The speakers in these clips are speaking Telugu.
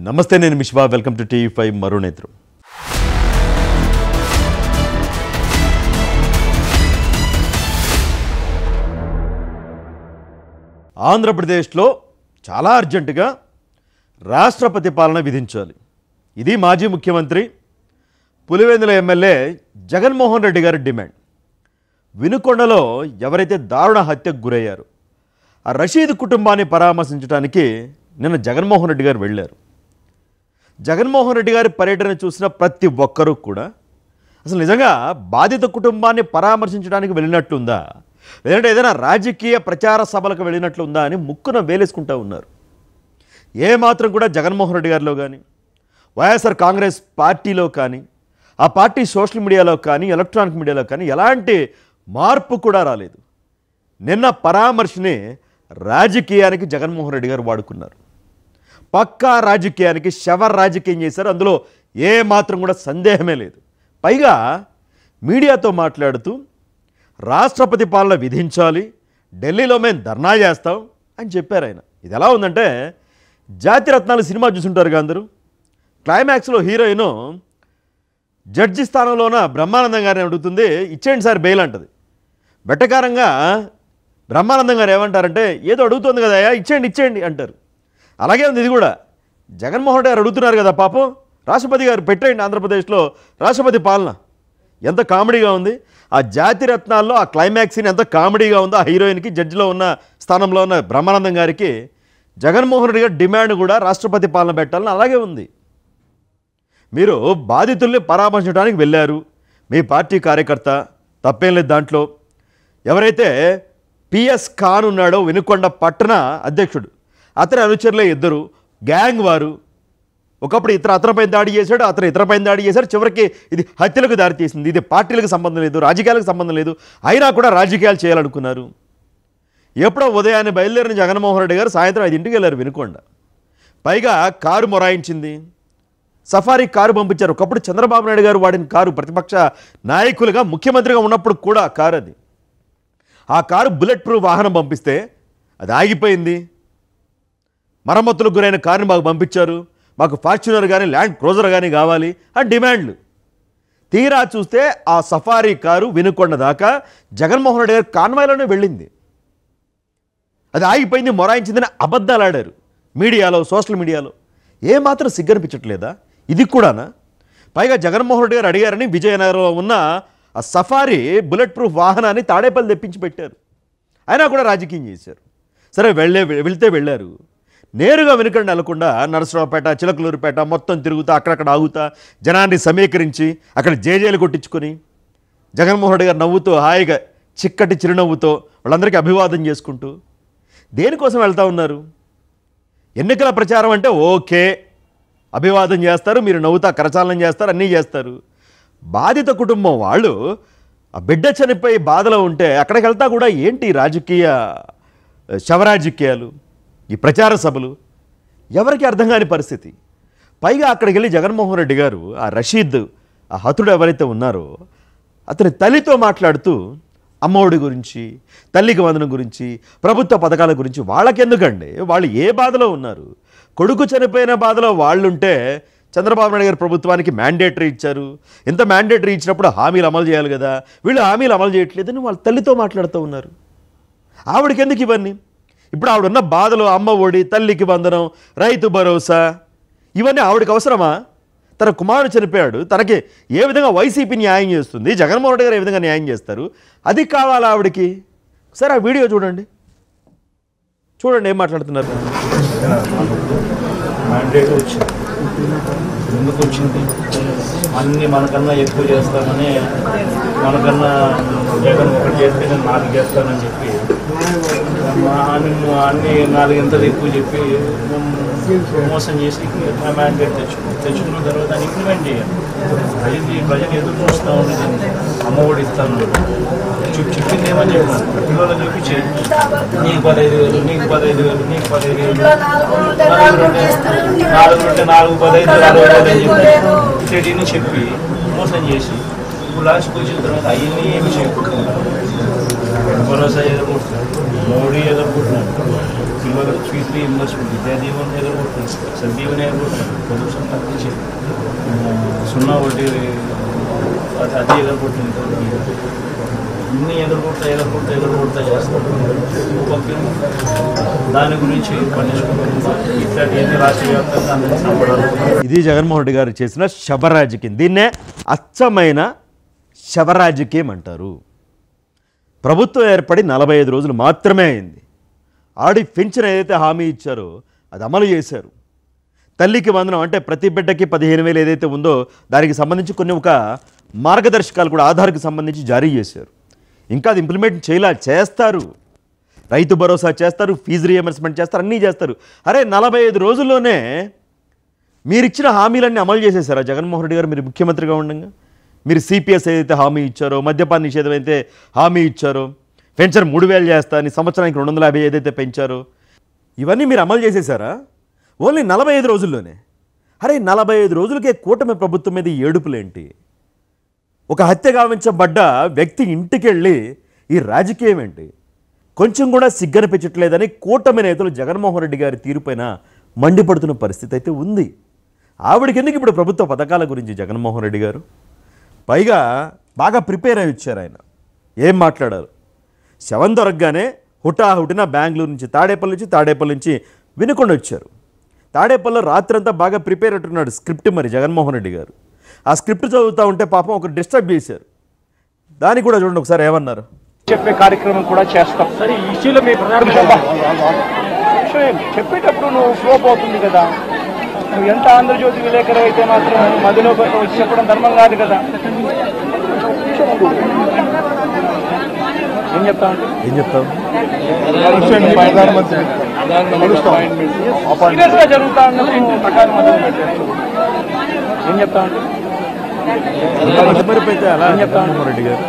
నమస్తే నేను Mishwa welcome to TV five మరో నేత్రం ఆంధ్రప్రదేశ్లో చాలా అర్జెంటుగా రాష్ట్రపతి పాలన విధించాలి ఇది మాజీ ముఖ్యమంత్రి పులివెందుల ఎమ్మెల్యే జగన్మోహన్ రెడ్డి గారి డిమాండ్ వినుకొండలో ఎవరైతే దారుణ హత్యకు గురయ్యారో ఆ రషీద్ కుటుంబాన్ని పరామర్శించడానికి నిన్న జగన్మోహన్ రెడ్డి గారు వెళ్ళారు జగన్మోహన్ రెడ్డి గారి పర్యటన చూసిన ప్రతి ఒక్కరూ కూడా అసలు నిజంగా బాధిత కుటుంబాన్ని పరామర్శించడానికి వెళ్ళినట్లుందా లేదంటే ఏదైనా రాజకీయ ప్రచార సభలకు వెళ్ళినట్లుందా అని ముక్కున వేలేసుకుంటూ ఉన్నారు ఏ మాత్రం కూడా జగన్మోహన్ రెడ్డి గారిలో కానీ వైఎస్ఆర్ కాంగ్రెస్ పార్టీలో కానీ ఆ పార్టీ సోషల్ మీడియాలో కానీ ఎలక్ట్రానిక్ మీడియాలో కానీ ఎలాంటి మార్పు కూడా రాలేదు నిన్న పరామర్శని రాజకీయానికి జగన్మోహన్ రెడ్డి గారు వాడుకున్నారు పక్కా రాజకీయానికి శవ రాజకీయం చేశారు అందులో ఏ మాత్రం కూడా సందేహమే లేదు పైగా మీడియాతో మాట్లాడుతూ రాష్ట్రపతి పాలన విధించాలి ఢిల్లీలో మేము ధర్నా చేస్తాం అని చెప్పారు ఆయన ఇది ఎలా ఉందంటే జాతిరత్నాలు సినిమా చూసుంటారుగా అందరూ క్లైమాక్స్లో హీరోయిన్ జడ్జి స్థానంలోన బ్రహ్మానందం గారిని అడుగుతుంది ఇచ్చేయండి సార్ బెయిల్ అంటది వెట్టకారంగా బ్రహ్మానందం గారు ఏమంటారంటే ఏదో అడుగుతుంది కదా అయ్యా ఇచ్చేయండి ఇచ్చేయండి అంటారు అలాగే ఉంది ఇది కూడా జగన్మోహన్ రెడ్డి గారు అడుగుతున్నారు కదా పాపం రాష్ట్రపతి గారు పెట్టేయండి ఆంధ్రప్రదేశ్లో రాష్ట్రపతి పాలన ఎంత కామెడీగా ఉంది ఆ జాతి రత్నాల్లో ఆ క్లైమాక్స్ సీన్ ఎంత కామెడీగా ఉందో ఆ హీరోయిన్కి జడ్జిలో ఉన్న స్థానంలో ఉన్న బ్రహ్మానందం గారికి జగన్మోహన్ రెడ్డి గారి డిమాండ్ కూడా రాష్ట్రపతి పాలన పెట్టాలని అలాగే ఉంది మీరు బాధితుల్ని పరామర్శించడానికి వెళ్ళారు మీ పార్టీ కార్యకర్త తప్పేం లేదు దాంట్లో ఎవరైతే పిఎస్ ఖాన్ ఉన్నాడో వినుకొండ పట్టణ అధ్యక్షుడు అతని అనుచరులే ఇద్దరు గ్యాంగ్ వారు ఒకప్పుడు ఇతర అతనిపై దాడి చేశాడు అతను ఇతరపై దాడి చేశాడు చివరికి ఇది హత్యలకు దారితీసింది ఇది పార్టీలకు సంబంధం లేదు రాజకీయాలకు సంబంధం లేదు అయినా కూడా రాజకీయాలు చేయాలనుకున్నారు ఎప్పుడో ఉదయాన్నే బయలుదేరిన జగన్మోహన్ రెడ్డి గారు సాయంత్రం ఐదింటికి వెళ్ళారు వినుకొండ పైగా కారు మొరాయించింది సఫారీ కారు పంపించారు ఒకప్పుడు చంద్రబాబు నాయుడు గారు వాడిన కారు ప్రతిపక్ష నాయకులుగా ముఖ్యమంత్రిగా ఉన్నప్పుడు కూడా ఆ కారు అది ఆ కారు బుల్లెట్ ప్రూఫ్ వాహనం పంపిస్తే అది ఆగిపోయింది మరమ్మతులకు గురైన కారుని మాకు పంపించారు మాకు ఫార్చునర్ కానీ ల్యాండ్ క్రూజర్ కానీ కావాలి అని డిమాండ్లు తీరా చూస్తే ఆ సఫారీ కారు వినుకొండ దాకా జగన్మోహన్ రెడ్డి గారి కాన్వాయ్లోనే వెళ్ళింది అది ఆగిపోయింది మొరాయించిందని అబద్ధాలు ఆడారు మీడియాలో సోషల్ మీడియాలో ఏమాత్రం సిగ్గనిపించట్లేదా ఇది కూడానా పైగా జగన్మోహన్ రెడ్డి గారు అడిగారని విజయనగరంలో ఉన్న ఆ సఫారీ బుల్లెట్ ప్రూఫ్ వాహనాన్ని తాడేపల్లి తెప్పించి పెట్టారు అయినా కూడా రాజకీయం చేశారు సరే వెళ్ళే వెళ్తే వెళ్ళారు నేరుగా వెనుకండి వెళ్లకుండా నరసరావుపేట చిలకలూరుపేట మొత్తం తిరుగుతా అక్కడక్కడ ఆగుతా జనాన్ని సమీకరించి అక్కడ జేజేలు కొట్టించుకొని జగన్మోహన్ రెడ్డి గారు నవ్వుతూ హాయిగా చిక్కటి చిరునవ్వుతో వాళ్ళందరికీ అభివాదం చేసుకుంటూ దేనికోసం వెళ్తా ఉన్నారు ఎన్నికల ప్రచారం అంటే ఓకే అభివాదం చేస్తారు మీరు నవ్వుతా కరచాలనం చేస్తారు అన్నీ చేస్తారు బాధిత కుటుంబం వాళ్ళు ఆ బిడ్డ చనిపోయి బాధలో ఉంటే అక్కడికి వెళ్తా కూడా ఏంటి ఈ రాజకీయ ఆ, శవరాజకీయాలు ఈ ప్రచార సభలు ఎవరికి అర్థం కాని పరిస్థితి పైగా అక్కడికి వెళ్ళి జగన్మోహన్ రెడ్డి గారు ఆ రషీద్ ఆ హతుడు ఎవరైతే ఉన్నారో అతని తల్లితో మాట్లాడుతూ అమ్మఒడి గురించి తల్లికి వందనం గురించి ప్రభుత్వ పథకాల గురించి వాళ్ళకెందుకండి వాళ్ళు ఏ బాధలో ఉన్నారు కొడుకు చనిపోయిన బాధలో వాళ్ళుంటే చంద్రబాబు నాయుడు గారు ప్రభుత్వానికి మ్యాండేటరీ ఇచ్చారు ఇంత మ్యాండేటరీ ఇచ్చినప్పుడు హామీలు అమలు చేయాలి కదా వీళ్ళు హామీలు అమలు చేయట్లేదని వాళ్ళ తల్లితో మాట్లాడుతూ ఉన్నారు ఆవిడకి ఎందుకు ఇవన్నీ ఇప్పుడు ఆవిడ ఉన్న బాధలు అమ్మ ఒడి తల్లికి వందనం రైతు భరోసా ఇవన్నీ ఆవిడకి అవసరమా తన కుమారుడు చనిపోయాడు తనకి ఏ విధంగా వైసీపీ న్యాయం చేస్తుంది జగన్మోహన్ రెడ్డి గారు ఏ విధంగా న్యాయం చేస్తారు అది కావాలా ఆవిడకి సరే ఆ వీడియో చూడండి చూడండి ఏం మాట్లాడుతున్నారు మ్యాండేట్ వచ్చింది ఎందుకు వచ్చింది అన్ని మనకన్నా ఎక్కువ చేస్తామని మనకన్నా జగన్ ఒకటి చేస్తే నేను నాలుగు చేస్తానని చెప్పి మా అన్ని అన్ని నాలుగింతలు ఎక్కువ చెప్పి మోసం చేసి ఆ మ్యాండేట్ తెచ్చుకో తెచ్చుకున్న తర్వాత దాన్ని ఇంప్లిమెంట్ చేయాలి అది ప్రజలు ఎదురు చూస్తూ ఉండేది అమ్మఒడి ఇస్తాను చెప్పి చెప్పింది ఏమని చెప్పాను పిల్లలు చెప్పి చేయి నీకు పదహైదు వేలు నీకు పదహైదు వేలు నీకు పదహైదు వేలు నాలుగు ఉంటే నాలుగు ఉంటే నాలుగు పదహైదు అరవై వేలు అని చెప్పి చెడీని చెప్పి మోసం చేసి ఇప్పుడు లాస్ట్కి వచ్చిన తర్వాత అవన్నీ ఏమి చేయకుండా భరోసా ఏదో కొడుతున్నారు మోడీ ఎదుర్కొంటున్నారు పిల్లలకు ఫీజు రీఇంబర్స్మెంట్ విద్యాదీవన్ ఎదుర్కొంటున్నారు సందీవన్ ఎదుర్కొంటున్నారు పొల్యూషన్ తగ్గించి ఆ, సున్నా వడ్డీ అది అది ఎదుర్కొంటుంది అన్నీ ఎదుర్కొంటా ఎదుర్కొంటా ఎదుర్కొంటా చేస్తారు ఒక్కొక్కరు దాని గురించి పట్టించుకుంటున్నారు ఇట్లాంటి ఏది రాష్ట్ర వ్యాప్తంగా అందరినీ చంపడాలు ఇది జగన్మోహన్ రెడ్డి గారు చేసిన శబరాజకీయం దీన్నే అచ్చమైన శవరాజకీయం అంటారు ప్రభుత్వం ఏర్పడి నలభై ఐదు రోజులు మాత్రమే అయింది ఆడి పెన్షన్ ఏదైతే హామీ ఇచ్చారో అది అమలు చేశారు తల్లికి వందనం అంటే ప్రతి బిడ్డకి పదిహేను వేలు ఏదైతే ఉందో దానికి సంబంధించి కొన్ని ఒక మార్గదర్శకాలు కూడా ఆధార్కి సంబంధించి జారీ చేశారు ఇంకా అది ఇంప్లిమెంట్ చేయలా చేస్తారు రైతు భరోసా చేస్తారు ఫీజు రియంబర్స్మెంట్ చేస్తారు అన్నీ చేస్తారు అరే నలభై ఐదు రోజుల్లోనే మీరు ఇచ్చిన హామీలన్నీ అమలు చేసేసారా జగన్మోహన్ రెడ్డి గారు మీరు ముఖ్యమంత్రిగా ఉండగా మీరు సిపిఎస్ ఏదైతే హామీ ఇచ్చారో మద్యపాన నిషేధం అయితే హామీ ఇచ్చారో పెన్షన్ మూడు వేలు చేస్తా అని సంవత్సరానికి రెండు వందల యాభై ఏదైతే పెంచారో ఇవన్నీ మీరు అమలు చేసేసారా ఓన్లీ నలభై ఐదు రోజుల్లోనే అరే నలభై ఐదు రోజులకే కూటమి ప్రభుత్వం మీద ఈ ఏడుపులేంటి ఒక హత్య గావించబడ్డ వ్యక్తి ఇంటికి వెళ్ళి ఈ రాజకీయం ఏంటి కొంచెం కూడా సిగ్గనిపించట్లేదని కూటమి నేతలు జగన్మోహన్ రెడ్డి గారి తీరుపైన మండిపడుతున్న పరిస్థితి అయితే ఉంది ఆవిడకి ఎందుకు ఇప్పుడు ప్రభుత్వ పథకాల గురించి జగన్మోహన్ రెడ్డి గారు పైగా బాగా ప్రిపేర్ అయి వచ్చారు ఆయన ఏం మాట్లాడారు శవం దొరకగానే హుటాహుటిన బెంగళూరు నుంచి తాడేపల్లి నుంచి తాడేపల్లి నుంచి వినుకొండ వచ్చారు తాడేపల్లిలో రాత్రంతా బాగా ప్రిపేర్ అంటున్నాడు స్క్రిప్ట్ మరి జగన్మోహన్ రెడ్డి గారు ఆ స్క్రిప్ట్ చదువుతూ ఉంటే పాపం ఒకరు డిస్టర్బ్ చేశారు దానికి కూడా చూడండి ఒకసారి ఏమన్నారు చెప్పే కార్యక్రమం కూడా చేస్తాం సరే ఈ ఇష్యూలో మీ చెప్పేటప్పుడు నువ్వు ఫ్లో పోతుంది కదా నువ్వు ఎంత ఆంధ్రజ్యోతి విలేకరు అయితే మాత్రం మధ్యలో వచ్చి చెప్పడం ధర్మం కాదు కదా ఏం చెప్తా ఉంటే ఏం చెప్తావు సీరియస్ గా జరుగుతా ఉన్నప్పుడు ప్రకారం మొదలు పెట్టారు ఏం చెప్తా ఉంటే మరిపోతే అలా జగన్మోహన్ రెడ్డి గారు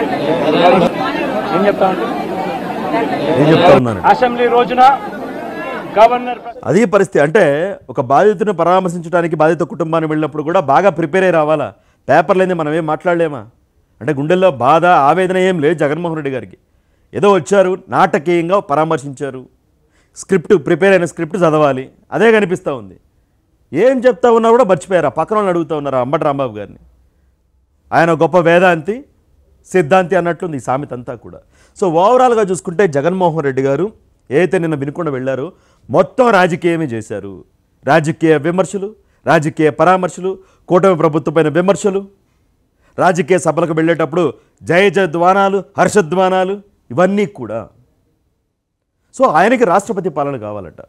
ఏం చెప్తా ఉంటే ఏం చెప్తా ఉన్నాను అసెంబ్లీ రోజున గవర్నర్ అదే పరిస్థితి అంటే ఒక బాధితుని పరామర్శించడానికి బాధిత కుటుంబాన్ని వెళ్ళినప్పుడు కూడా బాగా ప్రిపేర్ అయి రావాలా పేపర్లేని మనం ఏం మాట్లాడలేమా అంటే గుండెల్లో బాధ ఆవేదన ఏం లేదు జగన్మోహన్ రెడ్డి గారికి ఏదో వచ్చారు నాటకీయంగా పరామర్శించారు స్క్రిప్ట్ ప్రిపేర్ అయిన స్క్రిప్ట్ చదవాలి అదే కనిపిస్తూ ఉంది ఏం చెప్తా ఉన్నా కూడా మర్చిపోయారు ఆ పక్కన వాళ్ళని అడుగుతూ ఉన్నారు ఆ అంబటి రాంబాబు గారిని ఆయన గొప్ప వేదాంతి సిద్ధాంతి అన్నట్లుంది ఈ సామెత అంతా కూడా సో ఓవరాల్గా చూసుకుంటే జగన్మోహన్ రెడ్డి గారు ఏదైతే నిన్న వినుకుండా వెళ్ళారో మొత్తం రాజకీయమే చేశారు రాజకీయ విమర్శలు రాజకీయ పరామర్శలు కూటమి ప్రభుత్వపైన విమర్శలు రాజకీయ సభలకు వెళ్ళేటప్పుడు జయ జయధ్వానాలు హర్షధ్వానాలు ఇవన్నీ కూడా సో ఆయనకి రాష్ట్రపతి పాలన కావాలట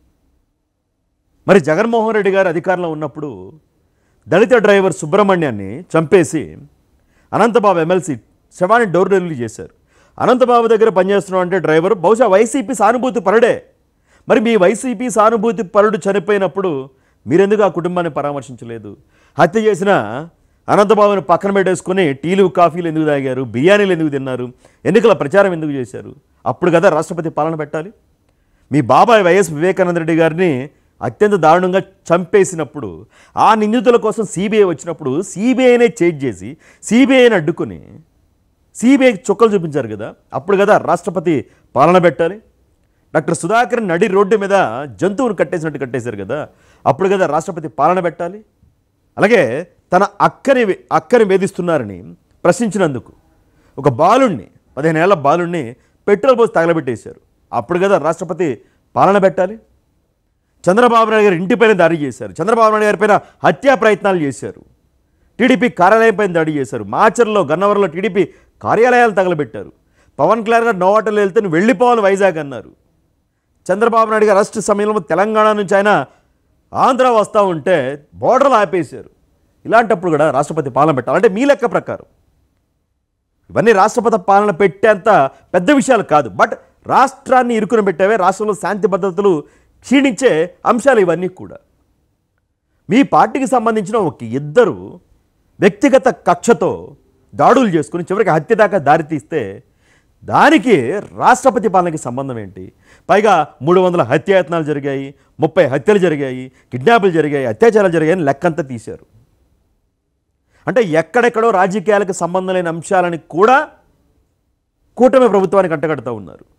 మరి జగన్మోహన్ రెడ్డి గారు అధికారంలో ఉన్నప్పుడు దళిత డ్రైవర్ సుబ్రహ్మణ్యాన్ని చంపేసి అనంతబాబు ఎమ్మెల్సీ శవాన్ని డోర్ డెలివరీ చేశారు అనంతబాబు దగ్గర పనిచేస్తున్నాం అంటే డ్రైవర్ బహుశా వైసీపీ సానుభూతి పరుడే మరి మీ వైసీపీ సానుభూతి పరుడు చనిపోయినప్పుడు మీరెందుకు ఆ కుటుంబాన్ని పరామర్శించలేదు హత్య చేసిన అనంతబాబుని పక్కన పెట్టేసుకుని టీలు కాఫీలు ఎందుకు తాగారు బిర్యానీలు ఎందుకు తిన్నారు ఎన్నికల ప్రచారం ఎందుకు చేశారు అప్పుడు కదా రాష్ట్రపతి పాలన పెట్టాలి మీ బాబాయ్ వైఎస్ వివేకానంద రెడ్డి గారిని అత్యంత దారుణంగా చంపేసినప్పుడు ఆ నిందితుల కోసం సిబిఐ వచ్చినప్పుడు సిబిఐనే చేజ్ చేసి సిబిఐని అడ్డుకొని సిబిఐ చుక్కలు చూపించారు కదా అప్పుడు కదా రాష్ట్రపతి పాలన పెట్టాలి డాక్టర్ సుధాకర్ నడి రోడ్డు మీద జంతువును కట్టేసినట్టు కట్టేశారు కదా అప్పుడు కదా రాష్ట్రపతి పాలన పెట్టాలి అలాగే తన అక్కని అక్కని వేధిస్తున్నారని ప్రశ్నించినందుకు ఒక బాలుణ్ణి పదిహేను ఏళ్ల బాలుణ్ణి పెట్రోల్ పోసి తగలబెట్టేశారు అప్పుడు కదా రాష్ట్రపతి పాలన పెట్టాలి చంద్రబాబు నాయుడు గారి ఇంటిపైన దాడి చేశారు చంద్రబాబు నాయుడు గారి పైన హత్యా ప్రయత్నాలు చేశారు టీడీపీ కార్యాలయం పైన దాడి చేశారు మాచర్లో గన్నవరంలో టీడీపీ కార్యాలయాలు తగలబెట్టారు పవన్ కళ్యాణ్ గారు నోవాటలు వెళ్తే నువ్వు వెళ్ళిపోవాలి వైజాగ్ అన్నారు చంద్రబాబు నాయుడు గారు అరెస్ట్ సమయంలో తెలంగాణ నుంచి ఆయన ఆంధ్ర వస్తూ ఉంటే బోర్డర్లు ఆపేశారు ఇలాంటప్పుడు కూడా రాష్ట్రపతి పాలన పెట్టాలి అంటే మీ లెక్క ప్రకారం ఇవన్నీ రాష్ట్రపతి పాలన పెట్టేంత పెద్ద విషయాలు కాదు బట్ రాష్ట్రాన్ని ఇరుకున పెట్టేవే రాష్ట్రంలో శాంతి భద్రతలు క్షీణించే అంశాలు ఇవన్నీ కూడా మీ పార్టీకి సంబంధించిన ఒక ఇద్దరు వ్యక్తిగత కక్షతో దాడులు చేసుకుని చివరికి హత్య దాకా దారితీస్తే దానికి రాష్ట్రపతి పాలనకి సంబంధం ఏంటి పైగా మూడు వందల హత్యాయత్నాలు జరిగాయి ముప్పై హత్యలు జరిగాయి కిడ్నాపులు జరిగాయి అత్యాచారాలు జరిగాయని లెక్కంతా తీశారు అంటే ఎక్కడెక్కడో రాజకీయాలకు సంబంధం లేని అంశాలని కూడా కూటమి ప్రభుత్వానికి అంటగడుతూ ఉన్నారు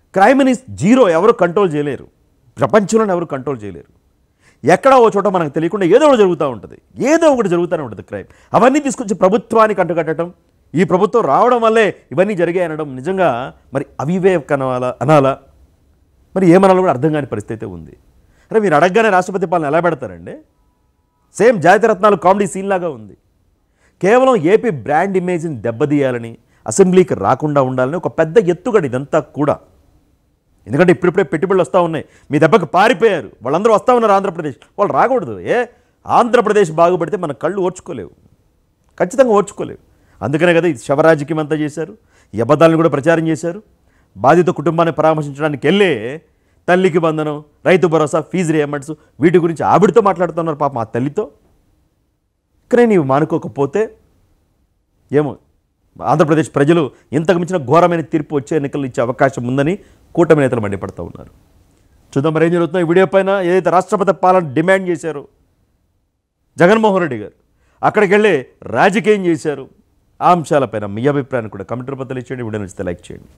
క్రైమ్ని జీరో ఎవరు కంట్రోల్ చేయలేరు ప్రపంచంలో ఎవరు కంట్రోల్ చేయలేరు ఎక్కడో ఓ చోట మనకు తెలియకుండా ఏదో ఒకటి జరుగుతూ ఉంటుంది ఏదో ఒకటి జరుగుతూనే ఉంటుంది క్రైమ్ అవన్నీ తీసుకొచ్చి ప్రభుత్వానికి అంటగట్టడం ఈ ప్రభుత్వం రావడం వల్లే ఇవన్నీ జరిగాయి అనడం నిజంగా మరి అవివేక్ అనాలా అనాలా మరి ఏమనాలో కూడా అర్థం కాని పరిస్థితి అయితే ఉంది అరే మీరు అడగగానే రాష్ట్రపతి పాలన ఎలా పెడతారండి సేమ్ జాతిరత్నాలు కామెడీ సీన్ లాగా ఉంది కేవలం ఏపీ బ్రాండ్ ఇమేజ్ని దెబ్బతీయాలని అసెంబ్లీకి రాకుండా ఉండాలని ఒక పెద్ద ఎత్తుగడ ఇదంతా కూడా ఎందుకంటే ఇప్పుడిప్పుడే పెట్టుబడులు వస్తూ ఉన్నాయి మీ దెబ్బకి పారిపోయారు వాళ్ళందరూ వస్తూ ఉన్నారు ఆంధ్రప్రదేశ్ వాళ్ళు రాకూడదు ఏ ఆంధ్రప్రదేశ్ బాగుపడితే మన కళ్ళు ఓర్చుకోలేవు ఖచ్చితంగా ఓర్చుకోలేవు అందుకనే కదా ఈ శవరాజకీయం అంతా చేశారు ఈ అబద్ధాలను కూడా ప్రచారం చేశారు బాధిత కుటుంబాన్ని పరామర్శించడానికి వెళ్ళే తల్లికి బంధనం రైతు భరోసా ఫీజు రియంబర్స్ వీటి గురించి ఆవిడతో మాట్లాడుతున్నారు పాపం ఆ తల్లితో కానీ నీవు మానుకోకపోతే ఏమో ఆంధ్రప్రదేశ్ ప్రజలు ఇంతకు మించిన ఘోరమైన తీర్పు వచ్చే ఎన్నికలు ఇచ్చే అవకాశం ఉందని కూటమి నేతలు మండిపడుతూ ఉన్నారు చూద్దాం మరి ఏం జరుగుతుందో ఈ వీడియో పైన ఏదైతే రాష్ట్రపతి పాలన డిమాండ్ చేశారో జగన్మోహన్ రెడ్డి గారు అక్కడికి వెళ్ళి రాజకీయం చేశారు ఆ అంశాలపైన మీ అభిప్రాయాన్ని కూడా కమెంట్ రూపంలో తెలియచేయండి వీడియో నచ్చితే లైక్ చేయండి